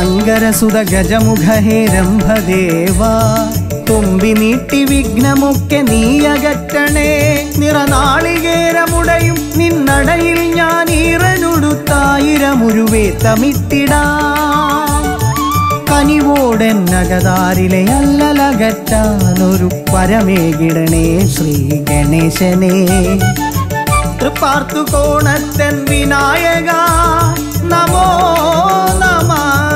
ശങ്കരസുത ഗജമുഖ ഹേ രംഭദേവ തുമ്പി നീട്ടി വിഘ്നമൊക്കെ നീയകറ്റണേ നിറനാളികേരമുടയും നിന്നടയിൽ ഞാൻ ഈറനുടുത്തായിരമുരുവേ തമിട്ടിടാം കനിവോടെന്നകതാരിലെ അല്ലലകറ്റാനൊരു പരമേകിടണേ ശ്രീ ഗണേശനെ തൃപ്പാർത്തു കോണത്തൻ വിനായക നമോ നമ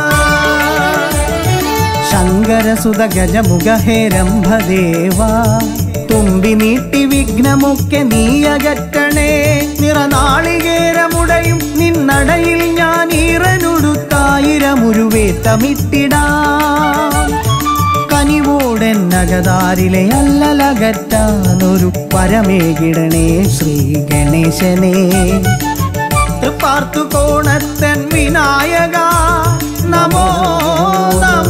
ശങ്കരസുത ഗജമുഖ ഹേ രംഭദേവ തുമ്പി നീട്ടി വിഘ്നമൊക്കെ നീയകറ്റണേ നിറനാളികേരമുടയും നിന്നടയിൽ ഞാൻ ഈറനുടുത്തായിരമുരുവേ തമിട്ടിടാം കനിവോടെന്നകതാരിലെ അല്ലലകറ്റാനൊരു പരമേകിടണേ ശ്രീ ഗണേശനെ തൃപ്പാർത്തു കോണത്തൻ വിനായക നമോ നമ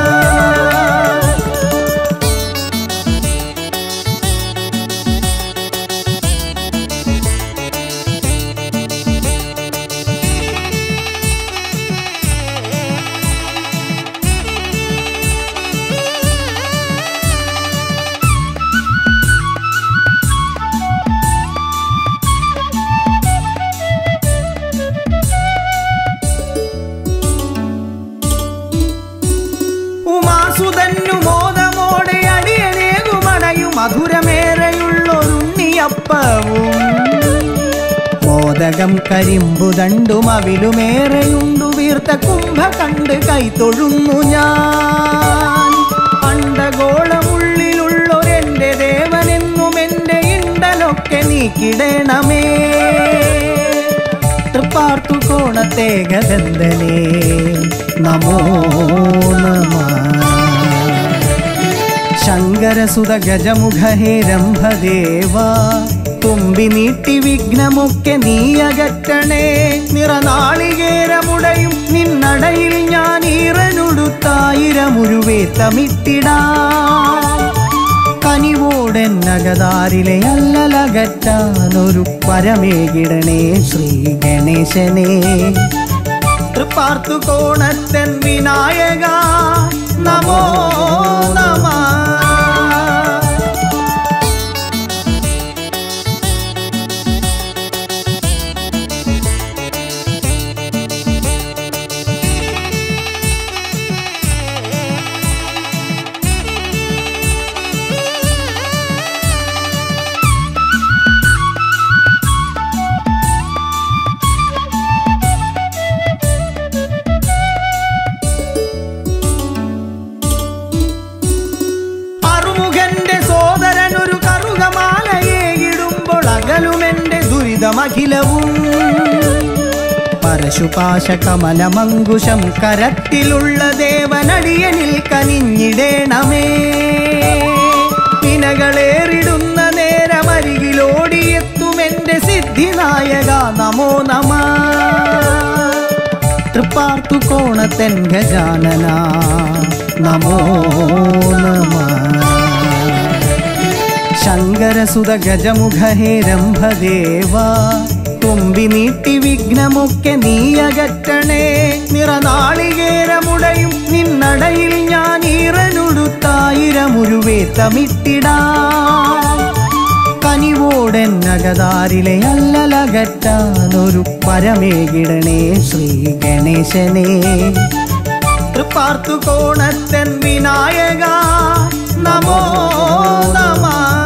ഉമാസുതന്നു മോദമോടെ അടിയനേകുമടയും മധുരമേറെയുള്ളൊരുണ്ണിയപ്പവും മോദകം കരിമ്പുതണ്ടും അവിലുമേറെയുണ്ടു വീർത്ത കുംഭ കണ്ട് കൈത്തൊഴുന്നു ഞാൻ പണ്ടഗോളമുള്ളിലുള്ളൊരെന്റെ ദേവനെന്നും എൻ്റെ ഇണ്ടലൊക്കെ നീക്കിടണമേ തൃപ്പാർത്തു കോണത്തെ ഗഗന്ധനേ നമോ നമ ശങ്കരസുത ഗജമുഖ ഹേ രംഭദേവ തുമ്പി നീട്ടി വിഘ്നമൊക്കെ നീയകറ്റണേ നിറനാളികേരമുടയും നിന്നടയിൽ ഞാൻ ഈറനുടുത്തായിരമുരുവേ തമിട്ടിടാം കനിവോടെന്നകതാരിലെ അല്ലലകറ്റാനൊരു പരമേകിടണേ ശ്രീ ഗണേശനെ തൃപ്പാർത്തു കോണത്തൻ വിനായക നമോ നമ അറുമുഖന്റെ സോദരനൊരു കറുകമാലയെ ഇടുമ്പോൾ അകലുമെന്റെ ദുരിതമഖിലവും പരശുപാശ കമലമങ്കുശം കരത്തിലുള്ള ദേവനടിയനിൽ കനിഞ്ഞിടേണമേ പിനകളേറിടുന്ന നേരമരികിലോടിയെത്തുമെന്റെ സിദ്ധിനായക നമോ നമ തൃപ്പാർത്തു കോണത്തൻ ഗജാനന നമോ നമ ശങ്കരസുത ഗജമുഖ ഹേ രംഭദേവ തുമ്പി നീട്ടി വിഘ്നമൊക്കെ നീയകറ്റണേ നിറനാളികേരമുടയും നിന്നടയിൽ ഞാൻ ഈറനുടുത്തായിരമുരുവേ തമിട്ടിടാം കനിവോടെന്നകതാരിലെ അല്ലലകറ്റാനൊരു പരമേകിടണേ ശ്രീ ഗണേശനെ തൃപ്പാർത്തു കോണത്തൻ വിനായക നമോ നമ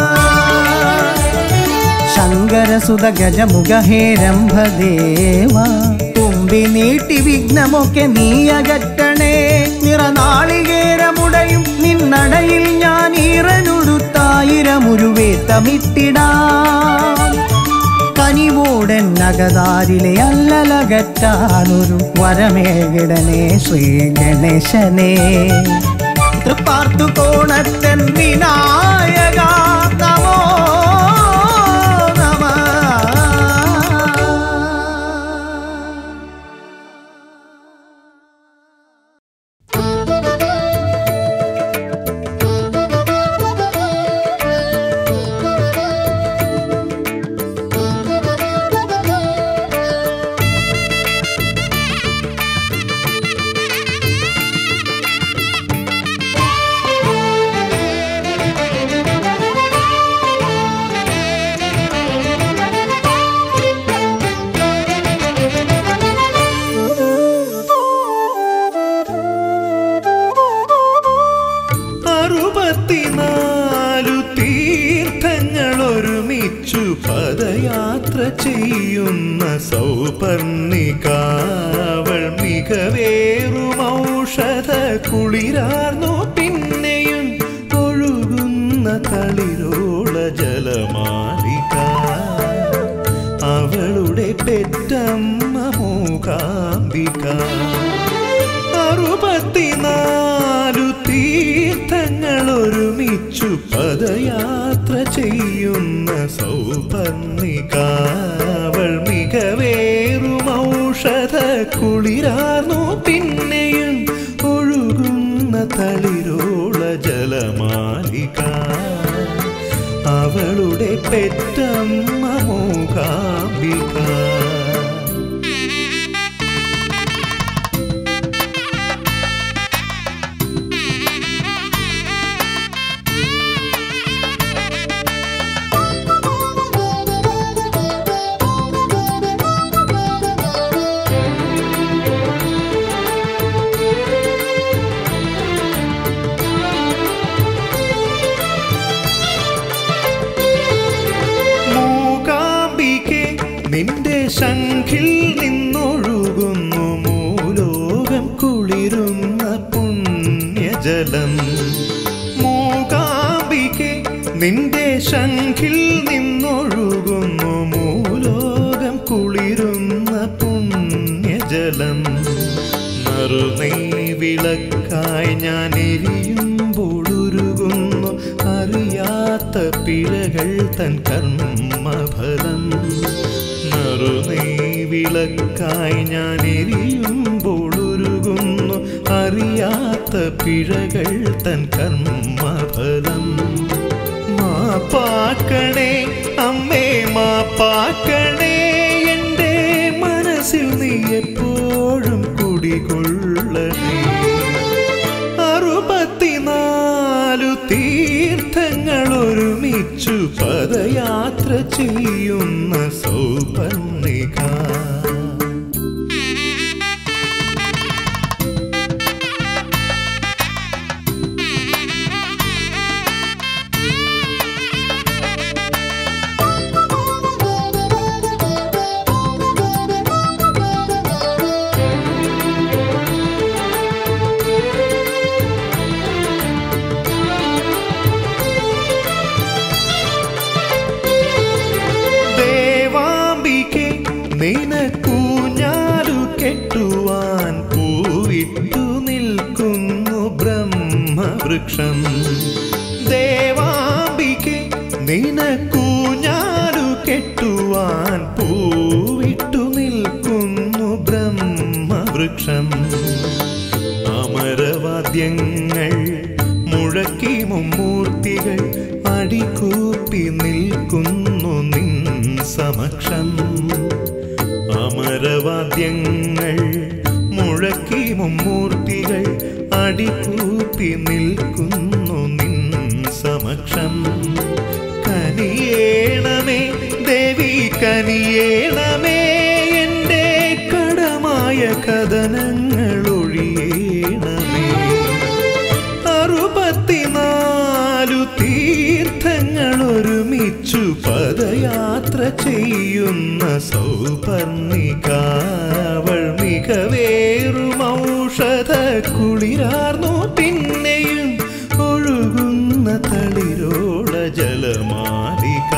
ശങ്കരസുത ഗജമുഖ ഹേ രംഭദേവ തുമ്പി നീട്ടി വിഘ്നമൊക്കെ നീയകറ്റണേ നിറനാളികേരമുടയും നിന്നടയിൽ ഞാൻ ഈറനുടുത്തായിരമുരുവേ തമിട്ടിടാം കനിവോടെന്നകതാരിലെ അല്ലലകറ്റാനൊരു വരമേകിടനെ ശ്രീ ഗണേശനെ തൃപ്പാർത്തു കോണത്തൻ വിനായക നമോ നമ Thank you. ഒരുമിച്ചു പദയാത്ര ചെയ്യുന്ന സൗപർണികാവൾ മികവേറും ഔഷധ കുളിരാർന്നു പിന്നെയും ഒഴുകുന്ന തളിരോള ജലമാലിക അവളുടെ പെറ്റമ്മ മൂകാംബിക അറുപത്തിനാലു തീർത്ഥങ്ങൾ ഒരുമിച്ചു പദയാത്ര ചെയ്യുന്ന സൗപർണികാവൾ മികവേറും ഔഷധ കുളിരാർന്നു പിന്നെയും ഒഴുകുന്ന തളിരോള ജലമാലിക അവളുടെ പെറ്റമ്മ മൂകാംബിക മൂകാംബികെ നിന്റെ ശംഖിൽ നിന്നൊഴുകുന്നു മൂലോകം കുളിരുന്ന പുണ്യജലം മൂകാംബികെ നിന്റെ ശംഖിൽ നിന്നൊഴുകുന്നു മൂലോകം കുളിരുന്ന പുണ്യജലം നറുനെയ് വിളക്കായി ഞാൻ എരിയുമ്പോൾ ഉരുകുന്നു അറിയാത്ത പിഴകൾ തൻ കർമ്മഫലം നറുനെയ് വിളക്കായി ഞാൻ എരിയുമ്പോൾ ഉരുകുന്നു അറിയാത്ത പിഴകൾ തൻ കർമ്മഫലം മാപ്പാക്കണേ അമ്മേ മാപ്പാക്കണേ എൻ്റെ മനസ്സിൽ നീ എപ്പോഴും കുടികൊള്ളണേ അറുപത്തിനാലു തീർത്ഥങ്ങൾ ഒരുമിച്ചു പദയാത്ര ചെയ്യുന്ന സൗപർണിക ദേവാംബികെ നിനക്കൂഞ്ഞാലു കെട്ടുവാൻ പൂവിട്ടു നിൽക്കുന്നു ബ്രഹ്മവൃക്ഷം ദേവാംബികെ നിനക്കൂഞ്ഞാലു കെട്ടുവാൻ പൂവിട്ടു നിൽക്കുന്നു ബ്രഹ്മവൃക്ഷം അമരവാദ്യങ്ങൾ മുഴക്കി മുമ്മൂർത്തികൾ അടികൂപ്പി നിൽക്കുന്നു നിൻ സമക്ഷം അമരവാദ്യങ്ങൾ മുഴക്കി മുമ്മൂർത്തികൾ അടികൂപ്പി നിൽക്കുന്നു നിൻ സമക്ഷം കനിയേണമേ ദേവി കനിയേണമേ എൻ്റെ കടമായ കഥനങ്ങൾ ഒഴിയേണമേ അറുപത്തിനാലു തീർത്ഥങ്ങൾ ഒരുമിച്ചു പദയാത്ര ചെയ്യുന്ന സൗപർണികാവൾ മികവേറും ഔഷധ കുളിരാർന്നു പിന്നെയും ഒഴുകുന്ന തളിരോള ജലമാലിക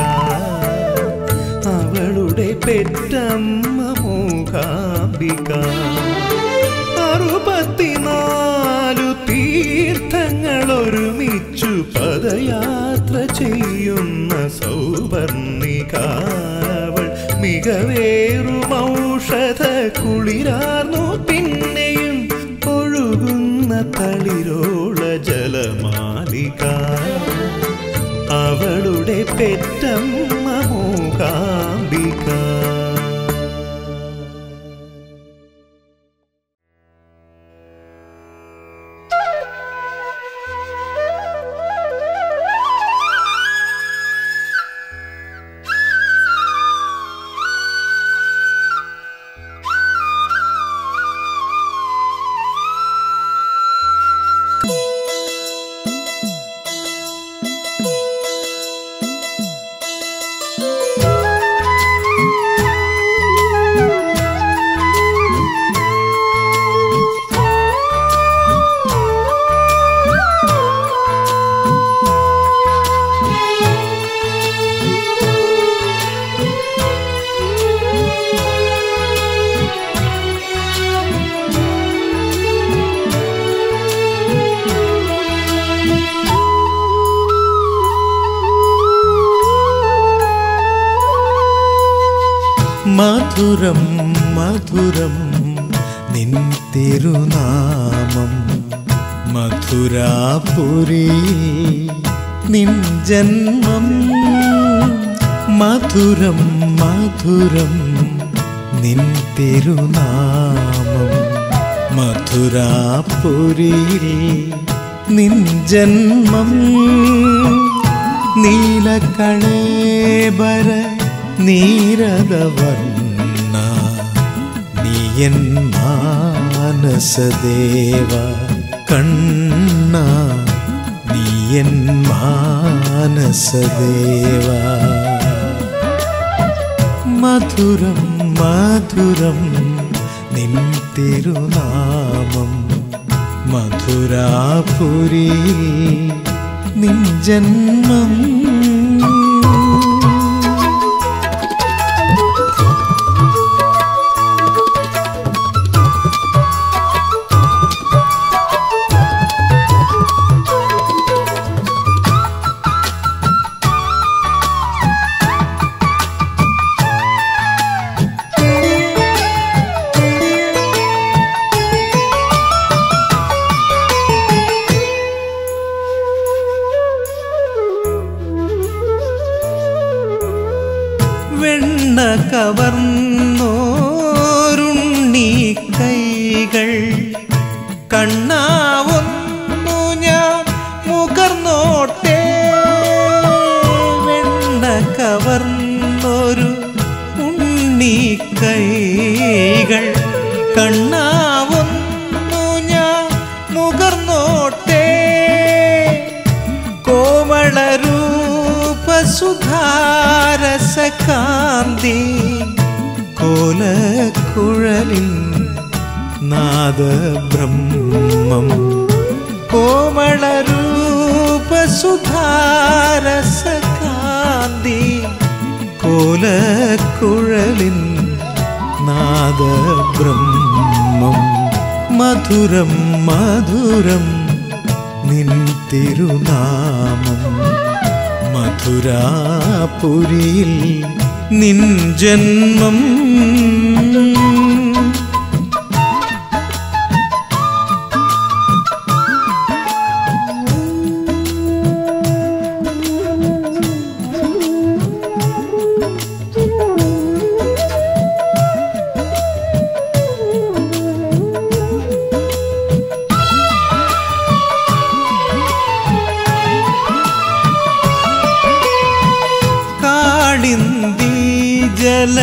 അവളുടെ പെറ്റമ്മ മൂകാംബിക അറുപത്തിനാലു തീർത്ഥങ്ങൾ ഒരുമിച്ചു പദയാത്ര ചെയ്യുന്ന സൗവർണികാവൾ മികവേറും ഔഷധ കുളിരാർന്നു പിന്നെയും ഒഴുകുന്ന തളിരോള ജലമാലിക അവളുടെ പെറ്റമ്മ മൂകാംബിക Thank you. മധുരം മധുരം നിൻ തിരുനാമം മധുരാപുരി നിൻ ജന്മം മധുരം മധുരം നിൻ തിരുനാമം മധുരാപുരിയിൽ നിൻ ജന്മം നീലക്കളേബര നീരദവർണ്ണ നീയൻ മാനസദേവ കണ്ണ നീയൻ മാനസദേവ മധുരം മധുരം നിൻ തിരുനാമം മധുരാപുരിയിൽ നിൻ ജന്മം വെണ്ണ കവർന്നോരുണ്ണി കൈകൾ കണ്ണാവുന്നു ഞാൻ മുകർന്നോട്ടെ വെണ്ണ കവർന്നൊരു ഉണ്ണി കൈകൾ കണ്ണാവുന്നു ഞാൻ മുകർന്നോട്ടെ കോമളരൂപസുധാരസകാന്തി കോലക്കുഴലിൻ നാദബ്രഹ്മം കോമളരൂപസുധാരസകാന്തി കോലക്കുഴലിൻ നാദബ്രഹ്മം മധുരം മധുരം നിൻ തിരുനാമം മധുരാപുരിയിൽ നിൻ ജന്മം കാളിന്തി ജല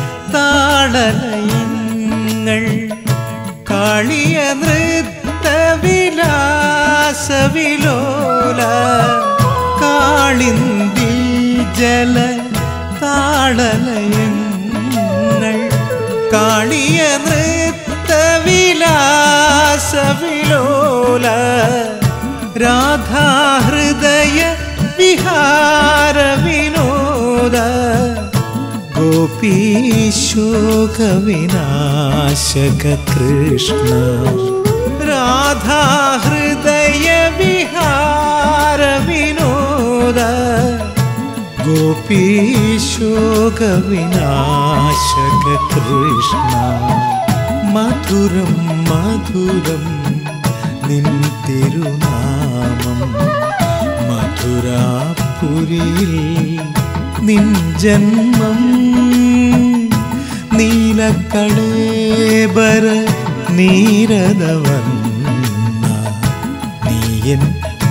താളലയങ്ങൾ കാളിയ നൃത്തവിലാസവിലോല കാളിന്തി ജല താളലയങ്ങൾ കാളിയ നൃത്തവിലാസവിലോല രാധാഹൃദയ വിഹാര വിനോദ ഗോപീശോക വിനാശക കൃഷ്ണ രാധാഹൃദയ വിഹാര വിനോദ ഗോപീശോക വിനാശക കൃഷ്ണ മധുരം മധുരം നിൻ തിരുനാമം മധുരാപുരിയിൽ നിൻ ജന്മം നീലക്കളേബര നീരദവർണ്ണ നീയൻ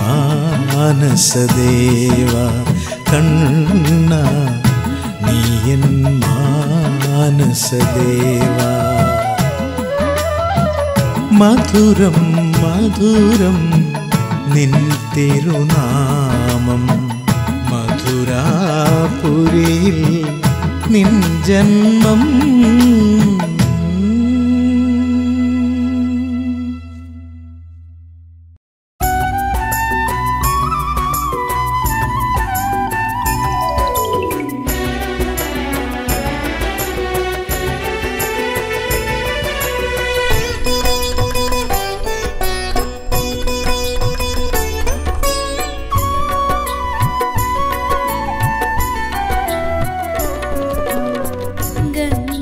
മാനസദേവ കണ്ണ നീയൻ മാനസദേവ മധുരം മധുരം നിൻ തിരുനാമം മധുരാപുരിയിൽ നിൻ ജന്മം ഗംഗ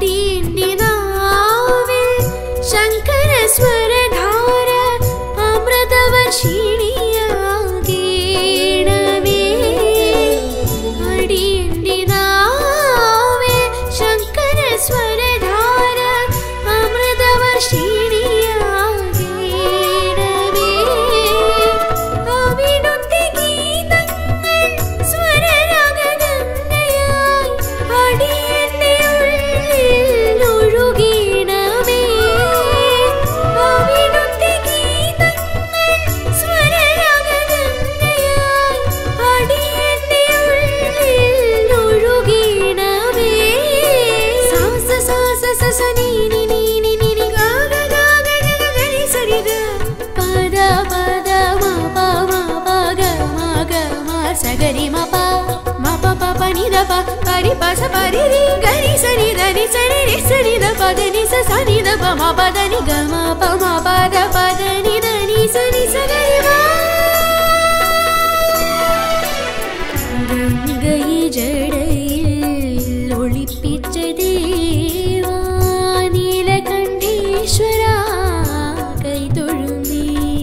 അടിയന്റെ നാവിൽ ശങ്കര സ്വരധാര അമൃതവർഷിണിയാകേണമേ അടിയന്റെ നാവിൽ ശങ്കര സ്വരധാര അമൃതവർഷിണിയാകേണമേ അവിടുത്തെ ഗീതങ്ങൾ സ്വരരാഗഗംഗയായി അടിയന്റെ ഉള്ളിൽ ഒഴുകീണമേ അവിടുത്തെ ഗീതങ്ങൾ സ്വരരാഗഗംഗയായി അടിയന്റെ ഉള്ളിൽ ഒഴുകീണമേ സാസ സാസ സസ നീനി നീനി നിനി ഗാഗ ഗാഗ ഗഗ ഗരി സരിഗ പദ പദ മ പ മ പ ഗ മ ഗ മ സ ഗരി മ പ മ പ പ പ നി ద ప పరి ప స పరి రి గరి సరి ద ని సరి రి సరి ద ప ద ని స స ని ద ప మ ప ద ని గ మ ప మ ప ద ప ద ని ద ని స ని స గరి మ ഗംഗൈ ജടയിൽ ഒളിപ്പിച്ച ദേവാ നീലകണ്ഠേശ്വര കൈതൊഴുന്നേ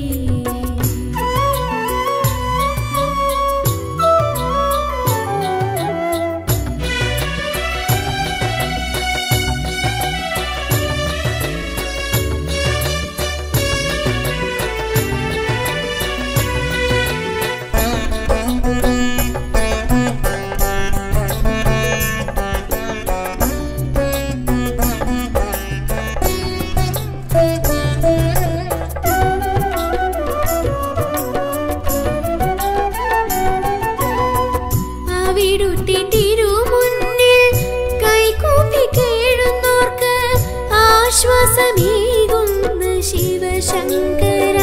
അവിടുത്തെ തിരുമുന്നിൽ കൈകൂപ്പി കേഴുന്നോർക്ക് ആശ്വാസമേകുന്ന ശിവശങ്കര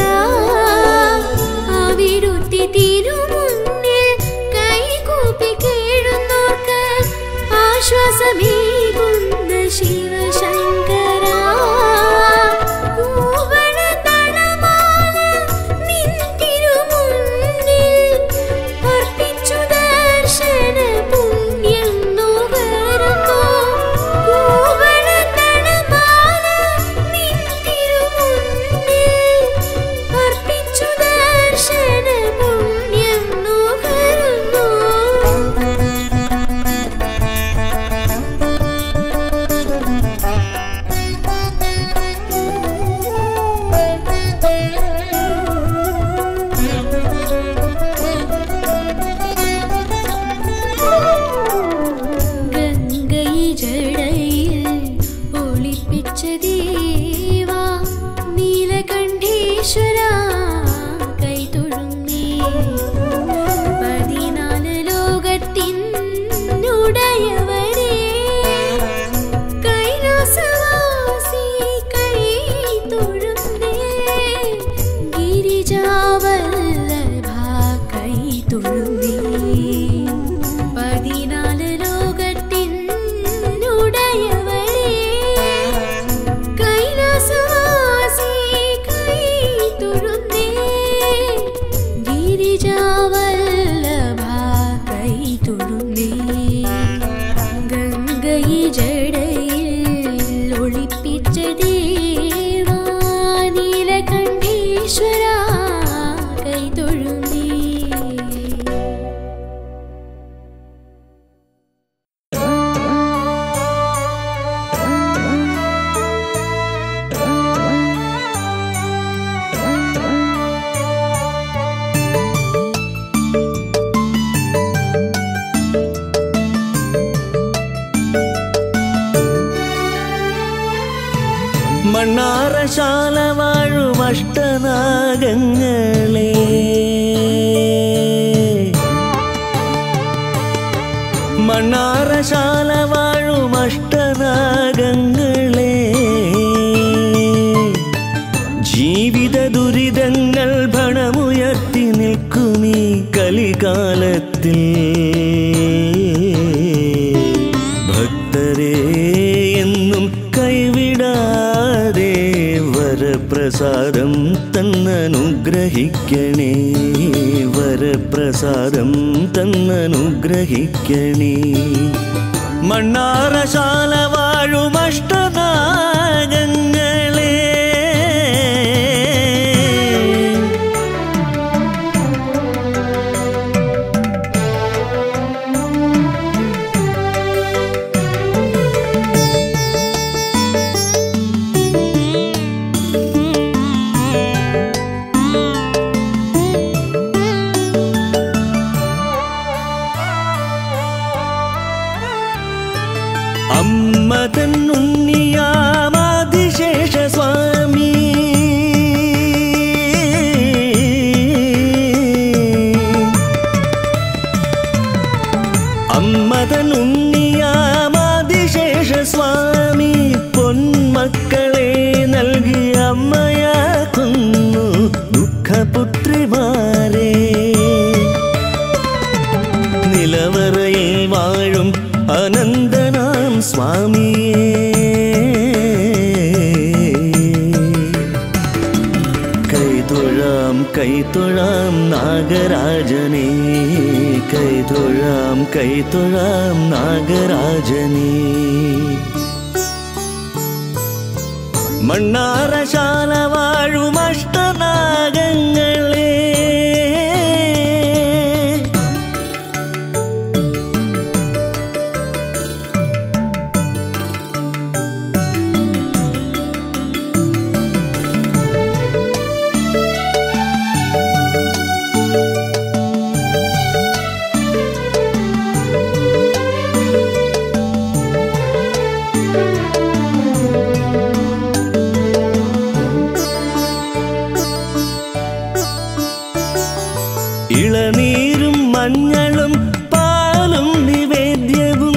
അവിടുത്തെ തിരുമുന്നിൽ കൈകൂപ്പി കേഴുന്നോർക്ക് ആശ്വാസമേകുന്ന ശിവശങ്കര കൂവളതളമാല നിൻ തിരുമുന്നിൽ അർപ്പിച്ചു ദർശന പുണ്യം നുകരുന്നു കൂവളതളമാല നിൻ തിരുമുന്നിൽ അർപ്പിച്ചു ദർശന പുണ്യം നുകരുന്നു ഗംഗൈ ജടയിൽ ഒളിപ്പിച്ച ദേവാ നീലകണ്ഠേശ്വര കൈതൊഴുന്നേ പതിനാല് ലോകത്തിൻ ഉടയവരേ കൈലാസവാസി കൈതൊഴുന്നേ ഗിരിജാവല്ലഭ കൈതൊഴുന്നേ പതിനാല് ലോകത്തിൻ ഉടയവരേ കൈലാസവാസി കൈതൊഴുന്നേ ഗിരിജാവല്ലഭ കൈതൊഴുന്നേ ഗംഗൈ ജടയിൽ ഒളിപ്പിച്ച ദേവാ നീലകണ്ഠേശ്വര കൈതൊഴുന്നേ മണ്ണാറശാല വാഴും അഷ്ടനാഗങ്ങളെ മണ്ണാറശാല വാഴും അഷ്ടനാഗങ്ങളെ ജീവിത ദുരിതങ്ങൾ ഭണമുയർത്തി നിൽക്കുമീ കലികാലത്തിൽ ഭക്തരെ എന്നും കൈവിടാതെ വരപ്രസാദം തന്നനുഗ്രഹിക്കണേ വരപ്രസാദം തന്നനുഗ്രഹിക്കണേ മണ്ണാറശാല വാഴുമഷ്ടനാഗങ്ങളെ അമ്മ തന്നുണ്ണിയാമാതിശേഷ സ്വാമി അമ്മ തന്നുണ്ണിയാമാതിശേഷ സ്വാമി പൊന്മക്കളെ നൽകി അമ്മയാക്കുന്നു ദുഃഖപുത്രിമാരെ നിലവറയിൽ വാഴും അനന്തനാം സ്വാമിയേ കൈതൊഴാം കൈതൊഴാം നാഗരാജനേ കൈതൊഴാം കൈതൊഴാം നാഗരാജനേ മണ്ണാറശാല വാഴും അഷ്ടനാഗങ്ങളേ ഇളനീരും മഞ്ഞളും പാലും നിവേദ്യവും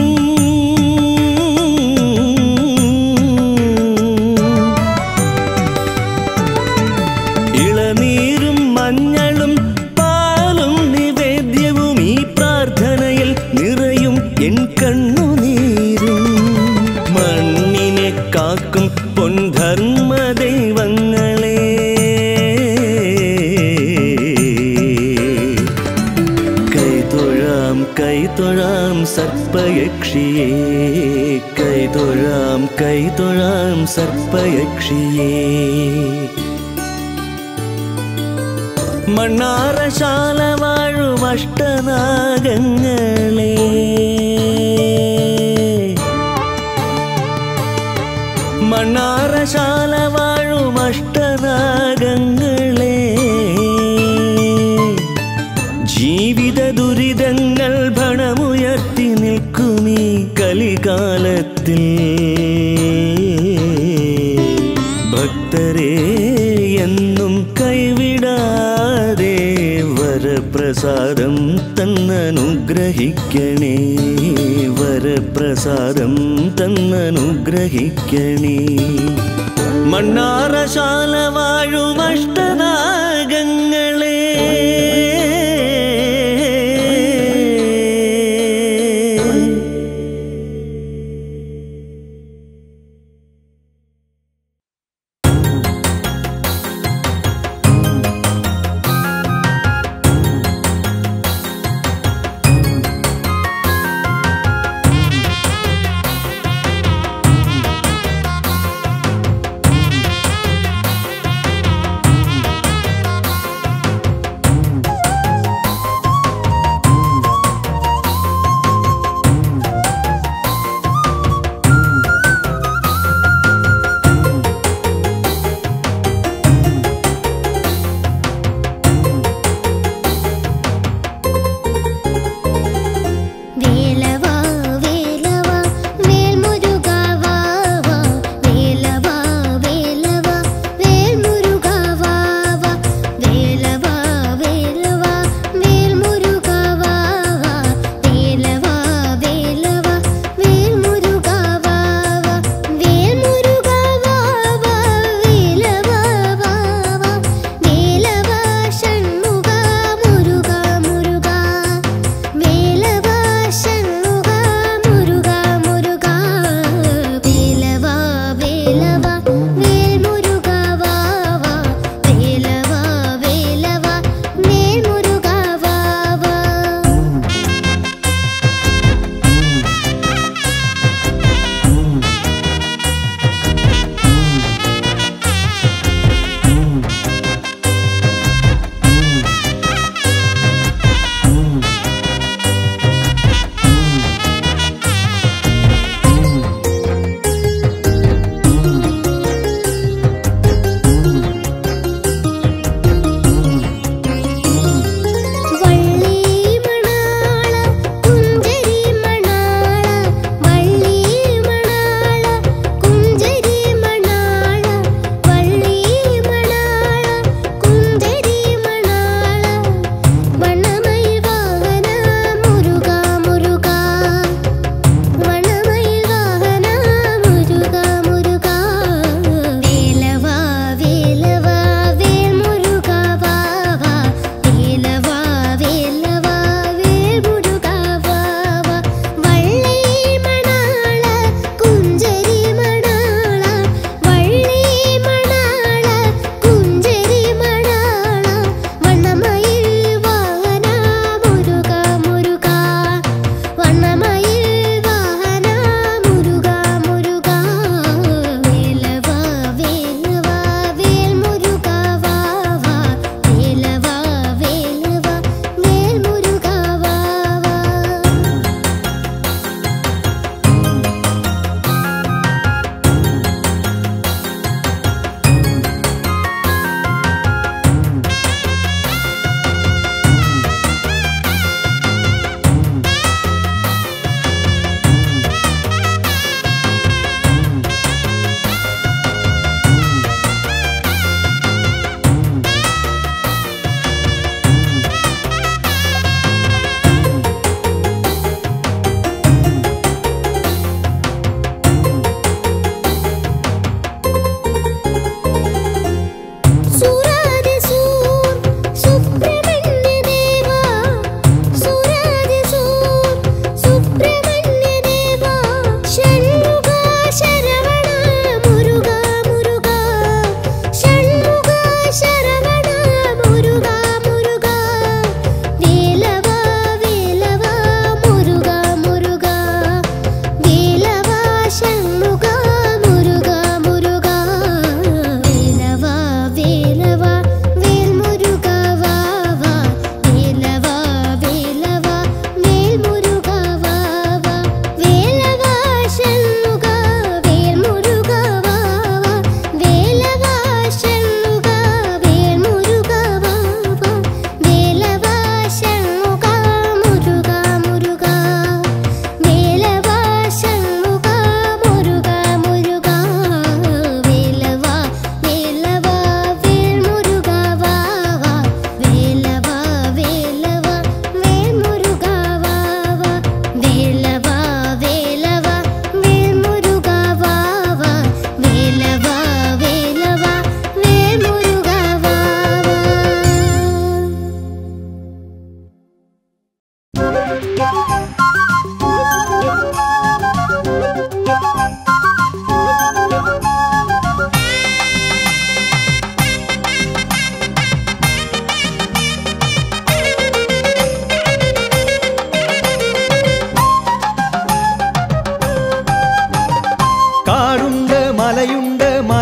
ഇളനീരും മഞ്ഞളും പാലും നിവേദ്യവും ഈ പ്രാർത്ഥനയിൽ നിറയും എൻ കണ്ണുനീരും മണ്ണിനെ കാക്കും പൊൻധർമ്മ ദൈവങ്ങളെ കൈതൊഴാം കൈതൊഴാം സർപ്പയക്ഷിയേ കൈതൊഴാം കൈതൊഴാം സർപ്പയക്ഷിയേ മണ്ണാറശാല വാഴും അഷ്ടനാഗങ്ങളേ മണ്ണാറശാല വാഴും അഷ്ടനാഗങ്ങളേ ജീവിത ദുരിതങ്ങൾ ഭണമുയർത്തി നിൽക്കുമീ കലികാലത്തിൽ ഭക്തരെ എന്നും കൈവിടാതെ വരപ്രസാദം തന്നനുഗ്രഹിക്കണേ വരപ്രസാദം തന്നനുഗ്രഹിക്കണേ മണ്ണാറശാല വാഴും അഷ്ടനാഗങ്ങളേ ും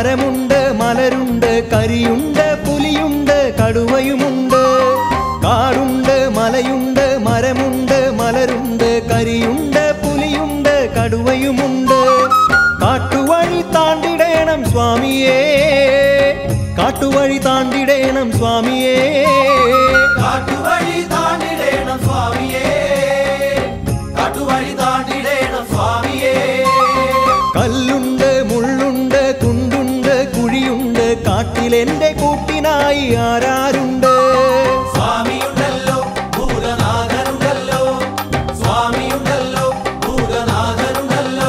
മരമുണ്ട് മലരുണ്ട് കരിയുണ്ട് പുലിയുണ്ട് കടുവയുമുണ്ട് കാടുണ്ട് മലയുണ്ട് മരമുണ്ട് മലരുണ്ട് കരിയുണ്ട് പുലിയുണ്ട് കടുവയുമുണ്ട് കാട്ടുവഴി താണ്ടിടേണം സ്വാമിയേ കാട്ടുവഴി താണ്ടിടേണം സ്വാമിയേ കാട്ടുവഴി താണ്ടിടേണം സ്വാമിയേ കാട്ടുവഴി താണ്ടിടേണം സ്വാമിയേ കല്ലുണ്ട് മുള്ളുണ്ട് കുണ്ടുണ്ട് കുഴിയുണ്ട് കാട്ടിലെന്റെ കൂട്ടിനായി ആരാരുണ്ട് സ്വാമിയുണ്ടല്ലോ ഭൂതനാഥനുണ്ടല്ലോ സ്വാമിയുണ്ടല്ലോ ഭൂതനാഥനുണ്ടല്ലോ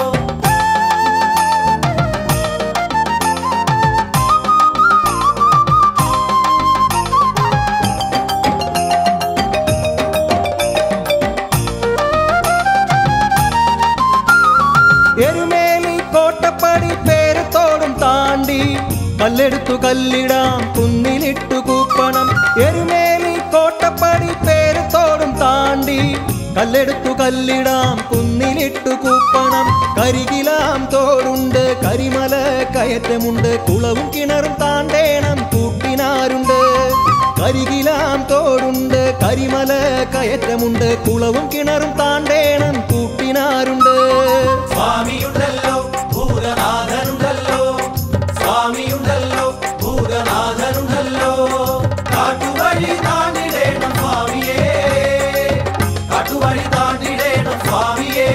എരുമേലി കോട്ടപ്പടി പേരത്തോടും താണ്ടി കല്ലെടുത്തു കല്ലിടാം കുന്നിലിട്ടു കൂപ്പണം എരുമേലി കോട്ടപ്പടി പേരത്തോടും താണ്ടി കല്ലെടുത്തു കല്ലിടാം കുന്നിലിട്ടു കൂപ്പണം കരികിലാം തോടുണ്ട് കരിമല കയറ്റമുണ്ട് കുളവും കിണറും താണ്ടേണം കൂട്ടിനാരുണ്ട് കരികിലാം തോടുണ്ട് കരിമല കയറ്റമുണ്ട് കുളവും കിണറും താണ്ടേണം കൂട്ടിനാരുണ്ട് സ്വാമിയുണ്ടല്ലോ ഭൂതനാഥനുണ്ടല്ലോ സ്വാമിയുണ്ടല്ലോ ഭൂതനാഥനുണ്ടല്ലോ കാട്ടുവഴി താണ്ടിടേണം സ്വാമിയേ കാട്ടുവഴി താണ്ടിടേണം സ്വാമിയേ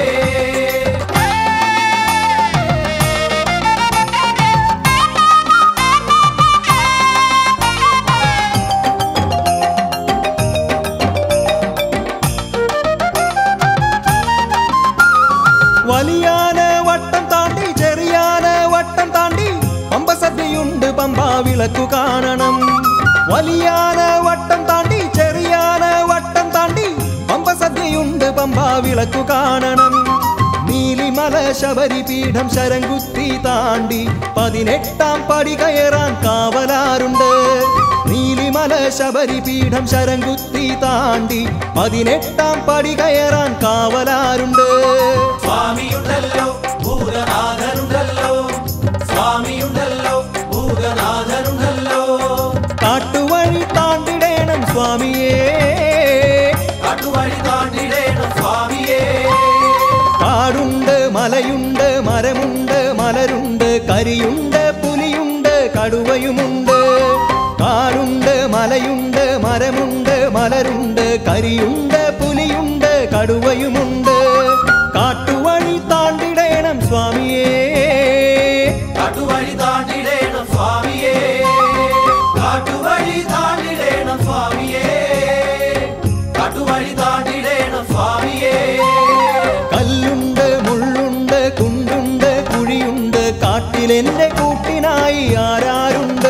വലിയാന വട്ടം താണ്ടി ചെറിയാന വട്ടം താണ്ടി പമ്പസദ്യയുണ്ട് പമ്പാ വിളക്കു കാണണം വലിയാന വട്ടം താണ്ടി ചെറിയാന വട്ടം താണ്ടി പമ്പസദ്യയുണ്ട് പമ്പാ വിളക്കു കാണണം നീലിമല ശബരി പീഠം ശരംകുത്തി താണ്ടി പതിനെട്ടാം പടി കയറാൻ കാവലാറുണ്ട് നീലിമല ശബരി പീഠം ശരംകുത്തി താണ്ടി പതിനെട്ടാം പടി കയറാൻ കാവലാറുണ്ട് സ്വാമിയുണ്ടല്ലോ ഭൂതനാഥനുണ്ടല്ലോ സ്വാമിയുണ്ടല്ലോ ഭൂതനാഥനുണ്ടല്ലോ കാട്ടുവഴി താണ്ടിടേണം സ്വാമിയേ കാട്ടുവഴി താണ്ടിടേണം സ്വാമിയേ കാടുണ്ട് മലയുണ്ട് മരമുണ്ട് മലരുണ്ട് കരിയുണ്ട് പുലിയുണ്ട് കടുവയുമുണ്ട് കാടുണ്ട് മലയുണ്ട് മരമുണ്ട് മലരുണ്ട് കരിയുണ്ട് പുലിയുണ്ട് കടുവയുമുണ്ട് കാട്ടുവഴി താണ്ടിടേണം സ്വാമിയേ കാട്ടുവഴി താണ്ടിടേണം സ്വാമിയേ കാട്ടുവഴി താണ്ടിടേണം സ്വാമിയേ കാട്ടുവഴി താണ്ടിടേണം സ്വാമിയേ കല്ലുണ്ട് മുള്ളുണ്ട് കുണ്ടുണ്ട് കുഴിയുണ്ട് കാട്ടിലെന്റെ കൂട്ടിനായി ആരാരുണ്ട്